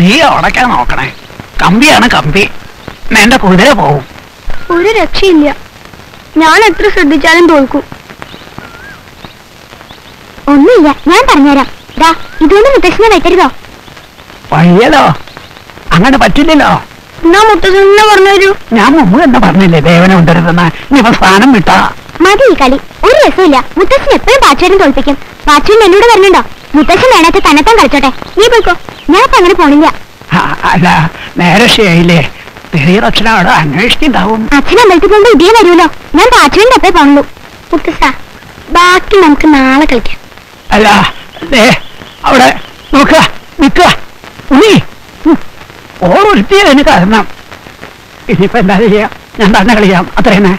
നീ ഉടക്കാൻ നോക്കണേ കമ്പിയാണ് കമ്പി എന്റെ കുതിര പോവും ഒരു രക്ഷയില്ല ഞാൻ എത്ര ശ്രദ്ധിച്ചാലും തോൽക്കും ഒന്നുമില്ല ഞാൻ പറഞ്ഞുതരാം ദാ ഇതുകൊണ്ട് മുത്തശ്ശനെ വെട്ടരുതോ വഴിയല്ലോ അങ്ങനെ പറ്റില്ലല്ലോ എന്നാ മുത്തശ്ശനെ പറഞ്ഞു തരൂ ഞാൻ മുമ്പ് തന്നെ പറഞ്ഞില്ലേ ദേവനെ ഉണ്ടരുതെന്ന് ഇനിയിപ്പോ സ്ഥാനം വിട്ടാ മതി ഈ കളി ഒരു രസമില്ല മുത്തശ്ശൻ എപ്പോഴും പാച്ചുവിനെ തോൽപ്പിക്കും പാച്ചുവിന് എന്നോട് പറഞ്ഞിട്ടുണ്ടോ മുത്തശ്ശൻ വേണത്തെ തന്നെത്താൻ കളിച്ചോട്ടെ നീ പോയിക്കോ ഞാൻ ഇപ്പൊ അങ്ങനെ പോണില്ല ആ, അല്ല നേരെ ശരിയായില്ലേ പെരിയറച്ഛനോട് അന്വേഷിക്കുണ്ടാവും അച്ഛൻ അമ്പലത്തിൽ പോകുമ്പോ ഇതേ വരുമല്ലോ ഞാൻ പാച്ചുവിന്റെ അപ്പേ പോണുള്ളൂ മുത്തശ്ശ ബാക്കി നമുക്ക് നാളെ കളിക്കാം അല്ല ദേ അവിടെ നോക്ക നിക്ക ഉണ്ണി ഉം, ഓറൊരുത്തിയതിന് കാരണം ഇനിയിപ്പോ എന്താ ചെയ്യാ ഞാൻ തന്നെ കളിയാം അത്രയെന്നെ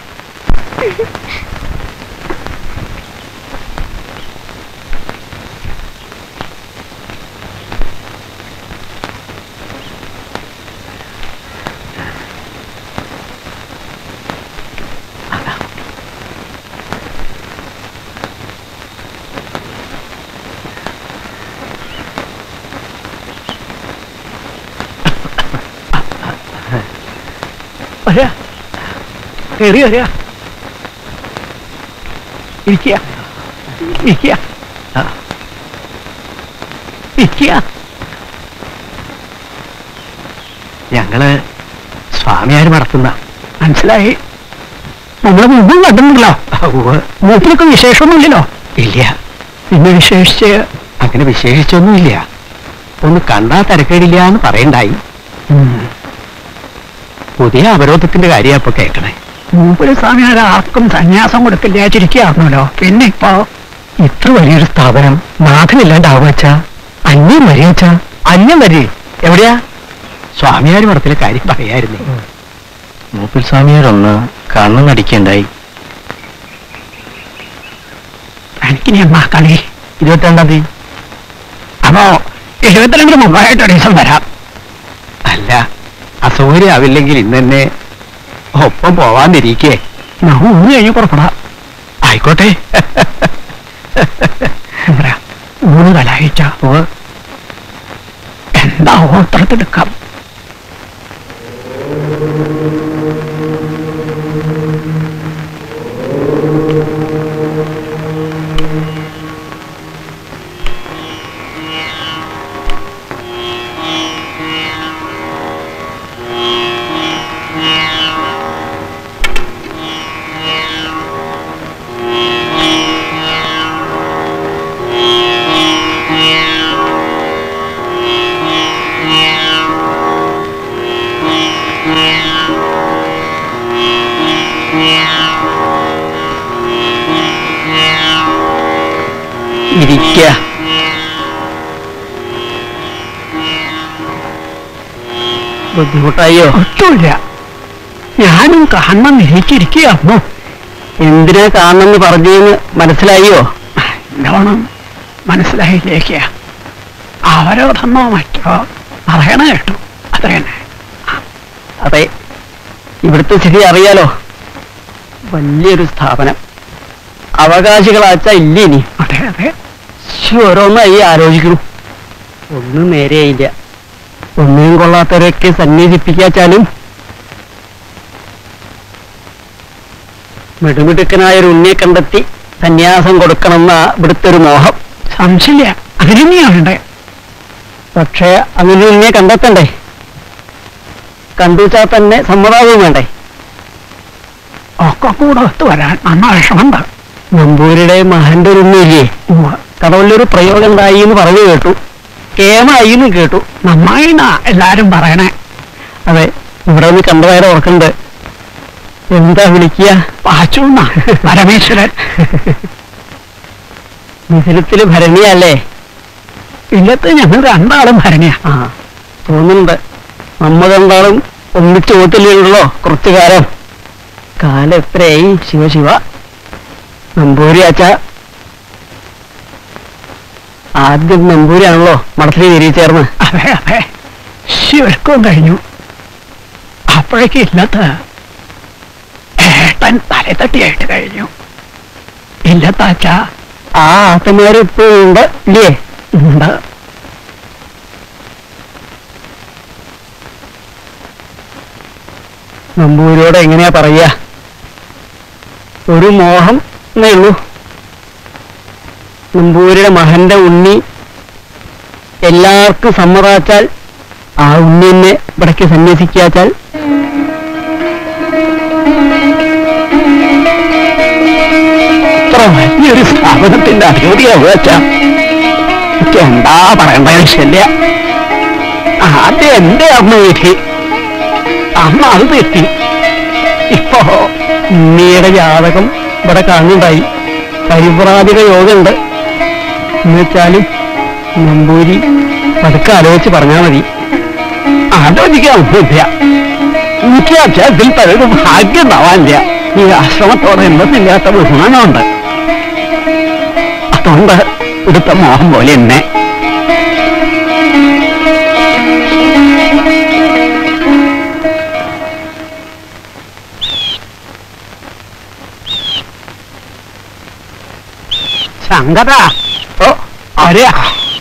വരിക കയറി വരിക ഇരിക്കുക ഇരിക്കുക ആ. ഇരിക്കുക ഞങ്ങള് സ്വാമിയാര് നടത്തുന്ന മനസ്സിലായി നമ്മളെ മുമ്പും കണ്ടിട്ടുണ്ടല്ലോ മൂപ്പിലൊക്കെ വിശേഷമൊന്നുമില്ലല്ലോ ഇല്ല പിന്നെ വിശേഷിച്ച് അങ്ങനെ വിശേഷിച്ചൊന്നുമില്ല ഒന്ന് കണ്ടാ തിരക്കേടില്ല എന്ന് പറയണ്ടായി ഉം, പുതിയ അവരോധത്തിന്റെ കാര്യം ഇപ്പൊ കേൾക്കണേ മൂപ്പര് സ്വാമിയാർ ആർക്കും സന്യാസം കൊടുക്കില്ല ചിരിക്കാറുന്നല്ലോ പിന്നെ ഇപ്പോ ഇത്ര വലിയൊരു സ്ഥാപനം നാഥനില്ലാണ്ടാവുവച്ച അന്യം വരിയച്ച അന്യം വരി എവിടെയാ സ്വാമിയാര് മഠത്തിലെ കാര്യം പറയായിരുന്നേ മൂപ്പിൽ സ്വാമിയാരൊന്ന് കണ്ണു നടിക്കണ്ടായി എനിക്കിനി എന്നാ കളി ഇരുപത്തിരണ്ടാം തീയതി അപ്പോ എഴുപത്തിരണ്ടിന് മുമ്പായിട്ട് ഒരു ദിവസം വരാം അല്ല അസൗകര്യാവില്ലെങ്കിൽ ഇന്ന് തന്നെ ഒപ്പം പോവാന്നിരിക്കേ ഞാൻ ഊണ് കഴിഞ്ഞ് പുറപ്പെടാം ആയിക്കോട്ടെ എന്താ ഊണ് കലായിച്ച ഉവ്വ്. എന്താ ഓത്രത്തെടുക്കാം ഇരിക്ക ബുദ്ധിമുട്ടായോ ഒട്ടുമില്ല ഞാനും കാണണം നിരീച്ചിരിക്കുകയായിരുന്നു എന്തിനാ കാണണമെന്ന് പറഞ്ഞെന്ന് മനസ്സിലായോ എന്താണ് മനസ്സിലായില്ലേക്ക് അവരോടൊന്നോ മറ്റോ പറയണ കേട്ടു അത്ര തന്നെ അതെ ഇവിടുത്തെ സ്ഥിതി അറിയാലോ വലിയൊരു സ്ഥാപനം അവകാശികളാച്ച ഇല്ല ഇനി അതെ അതെ ശ്ശി, ഓരോന്നായി ആലോചിക്കുന്നു ഒന്നും നേരെയില്ല ഒന്നിനും കൊള്ളാത്തവരൊക്കെ സന്നിധിപ്പിക്കാച്ചാലും മിടുമിടുക്കനായ ഒരു ഉണ്ണിയെ കണ്ടെത്തി സന്യാസം കൊടുക്കണമെന്ന ഇവിടുത്തെ ഒരു മോഹം സംശയമില്ല അങ്ങനെ തന്നെയാണേ പക്ഷേ അങ്ങനെ ഒരു ഉണ്ണിയെ കണ്ടെത്തണ്ടേ കണ്ടുവച്ചാൽ തന്നെ സമ്മതാവും വേണ്ടേ ഒക്കെ കൂടെ ഒത്തു വരാൻ നന്ന വിഷമുണ്ട് നമ്പൂരിയുടെ മഹന്റെ ഒരു ഉണ്ണിയില്ലേ ഉവ്വ്. കടവുള്ളൊരു പ്രയോഗം ഉണ്ടായി എന്ന് പറഞ്ഞു കേട്ടു കേമായി എന്ന് കേട്ടു നന്നായിന്നാ എല്ലാരും പറയണേ അതെ ഇവിടെ ഒന്ന് കണ്ടതായിട്ട് ഓർക്കുന്നുണ്ട് എന്താ വിളിക്കുക പാച്ചുന്ന പരമേശ്വരൻ മിഥിലത്തില് ഭരണിയല്ലേ ഇല്ലത്ത് ഞങ്ങൾ രണ്ടാളും ഭരണിയാ ആ തോന്നുന്നുണ്ട് നമ്മ രണ്ടാളും ഒന്നിച്ച് ഓട്ടില്ലല്ലോ കുറച്ചു കാലം കാലം എത്രയായി ശിവ ശിവ നമ്പൂരി അച്ഛ ആദ്യം നമ്പൂരിയാണല്ലോ മഠത്തിൽ തിരികെ ചേർന്ന് അതെ അതെ ശിവർക്കും കഴിഞ്ഞു അപ്പോഴേക്ക് ഇല്ലത്ത് ഏട്ടൻ തലതട്ടിയായിട്ട് കഴിഞ്ഞു ഇല്ലത്താച്ച ആ ആത്തന്മാര് ഇപ്പോഴും ഉണ്ട് ഇല്ലേ ഉണ്ട് നമ്പൂരിയോട് എങ്ങനെയാ പറയാ ഒരു മോഹം എന്നേ ഉള്ളൂ നമ്പൂരിയുടെ മകന്റെ ഉണ്ണി എല്ലാവർക്കും സമ്മതാച്ചാൽ ആ ഉണ്ണി എന്നെ ഇവിടേക്ക് സന്യസിക്കാച്ചാൽ ഇത്ര വലിയൊരു സ്ഥാപനത്തിന്റെ അധിപതിയാവുക വെച്ചാ എനിക്ക് എന്താ പറയണ്ട ശല്യ ആദ്യം എന്റെ അമ്മ വിധി അമ്മ അത് തെറ്റി ഇപ്പോ ഉണ്ണിയുടെ ജാതകം ഇവിടെ കാണുന്നുണ്ടായി പരിപ്രാതിക യോഗമുണ്ട് എന്നുവെച്ചാല് നമ്പൂരി പതുക്കെ ആലോചിച്ച് പറഞ്ഞാൽ മതി ആലോചിക്കാനൊന്നുമില്ല എനിക്ക് അച്ഛത്തിൽ പലരും ഭാഗ്യം ഉണ്ടാവാനില്ല ഈ ആശ്രമത്തോടെ എന്തെന്നില്ലാത്ത ബഹുമാനമുണ്ട് അതുകൊണ്ട് ഇവിടുത്തെ മോഹം പോലെ എന്നെ ശങ്കര ഓ ആരെയാ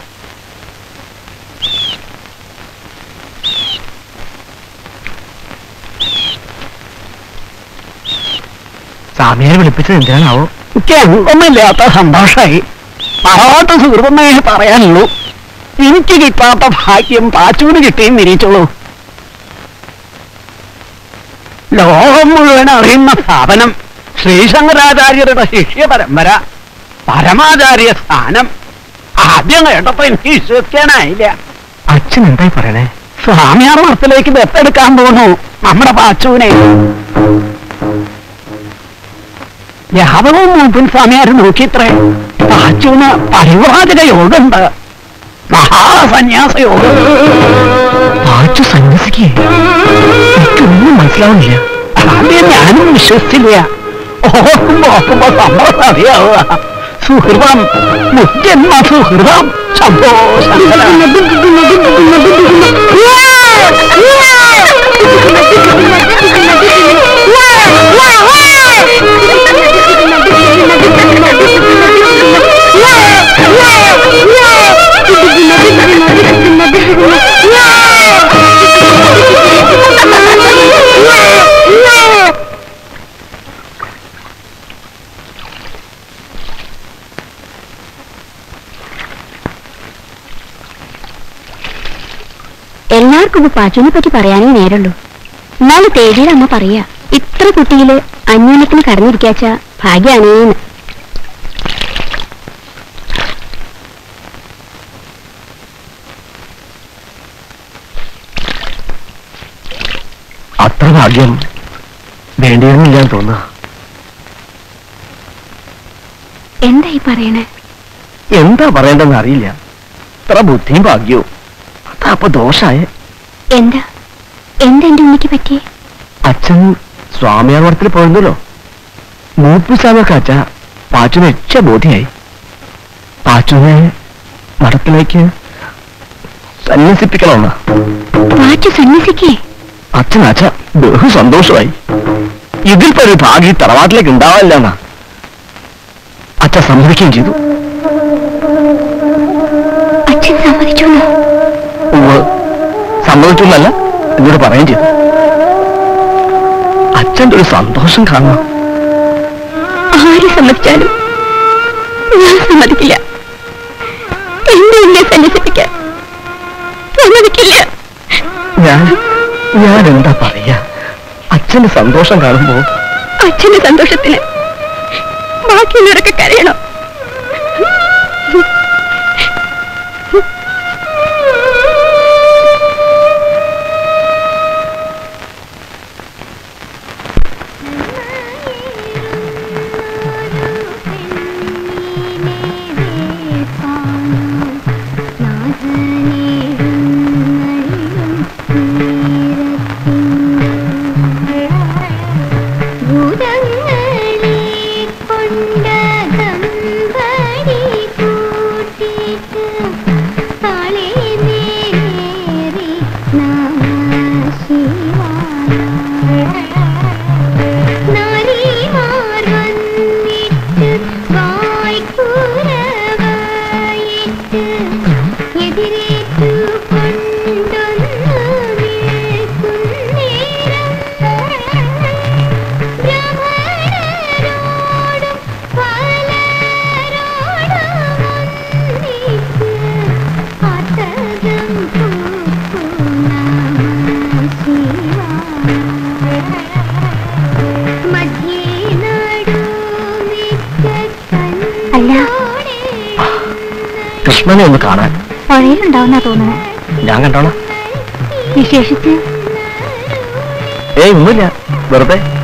സ്വാമിയെ വിളിപ്പിച്ചത് എന്തിനാണാവോ എനിക്ക് എന്തൊന്നുമില്ലാത്ത സന്തോഷമായി പറവാത്ത സുഹൃത്തുമേ പറയാനുള്ളൂ എനിക്ക് കിട്ടാത്ത ഭാഗ്യം പാച്ചൂന് കിട്ടിയും നിരീച്ചുള്ളൂ ലോകം മുഴുവൻ അറിയുന്ന സ്ഥാപനം ശ്രീശങ്കരാചാര്യരുടെ ശിഷ്യ പരമ്പര പരമാചാര്യ സ്ഥാനം ആദ്യം കേട്ടപ്പോ എനിക്ക് വിശ്വസിക്കാനായില്ല അച്ഛൻ എന്തായി പറയണേ സ്വാമിയാർ മഠത്തിലേക്ക് ദത്തെടുക്കാൻ പോകുന്നു നമ്മുടെ പാച്ചുവിനെ യാദവും മൂപ്പിൻ സ്വാമിയാർ നോക്കിത്രേ പാച്ചുവിന് പരിവാചക യോഗമുണ്ട് മഹാസന്യാസ യോഗം പാച്ചു സന്യസിക്കേ എനിക്കൊന്നും മനസ്സിലാവുന്നില്ല ആദ്യം ഞാനും വിശ്വസിച്ചില്ല ഓർക്കുമ്പോ ഓർക്കുമ്പോ സമ്മതം അറിയാവുക സുഹൃതം മുജ്ജന്മ സുഹൃതം ശംഭോ ശങ്കര എല്ലാവർക്കും ഇപ്പൊ പാച്ചുവിനെ പറ്റി പറയാനേ നേരുള്ളൂ എന്നാലും തേടിയുടെ അമ്മ പറയാ ഇത്ര കുട്ടിയില് അന്യോന്യത്തിന് കടന്നിരിക്കാച്ച ഭാഗ്യാണേന്ന് അത്ര ഭാഗ്യം വേണ്ടിയിരുന്നില്ല തോന്നുക എന്താ ഈ പറയണേ എന്താ പറയേണ്ടെന്ന് അറിയില്ല ഇത്ര ബുദ്ധിയും ഭാഗ്യവും അതാ അപ്പൊ ദോഷായേ എന്താ എന്താ എന്റെ ഉണ്ണിക്ക് പറ്റിയേ അച്ഛൻ സ്വാമിയാർ മഠത്തിൽ പോയിരുന്നല്ലോ മൂപ്പ് സ്വാമിയൊക്കെ അച്ഛ പാച്ചുവിന് എച്ച ബോധ്യായി പാച്ചുവിനെ മഠത്തിലേക്ക് സന്യസിപ്പിക്കണമെന്ന് പാച്ചു സന്യസിക്കേ അച്ഛൻ അച്ഛ ബഹു സന്തോഷമായി ഇതിൽ ഒരു ഭാഗ്യ തറവാട്ടിലേക്ക് ഉണ്ടാവില്ലെന്നാ അച്ഛ സമ്മതിക്കുകയും ചെയ്തു അച്ഛൻ സമ്മതിച്ചു ഉവ്വ് സമ്മതിച്ചൊന്നല്ല എന്നോട് പറയുകയും ചെയ്തു അച്ഛൻ്റെ ഒരു സന്തോഷം കാണണം ആര് സമ്മതിച്ചാലും ഞാൻ സമ്മതിക്കില്ല എന്റെ ഉണ്ണിയെ സന്യസിപ്പിക്കാൻ സമ്മതിക്കില്ല ഞാൻ ഞാൻ എന്താ പറയാ അച്ഛന്റെ സന്തോഷം കാണുമ്പോ അച്ഛന്റെ സന്തോഷത്തിന് ബാക്കിയുള്ളവരൊക്കെ കരയണം ഭൂതങ്ങളെ കൊണ്ടകമ്പടി കൂട്ടിട്ട് താളെ നേരേറി നമഃശിവായ. നാരിമാർ വന്നിട്ട് വായ്പുറവായിട്ട് എതിരേറ്റ കൃഷ്ണനെ ഒന്ന് കാണാൻ പുഴയിലുണ്ടാവുന്നാ തോന്നുന്നത് ഞാൻ കണ്ടോളാം വിശേഷിച്ച് ഏയ് ഒന്നുമില്ല വെറുതെ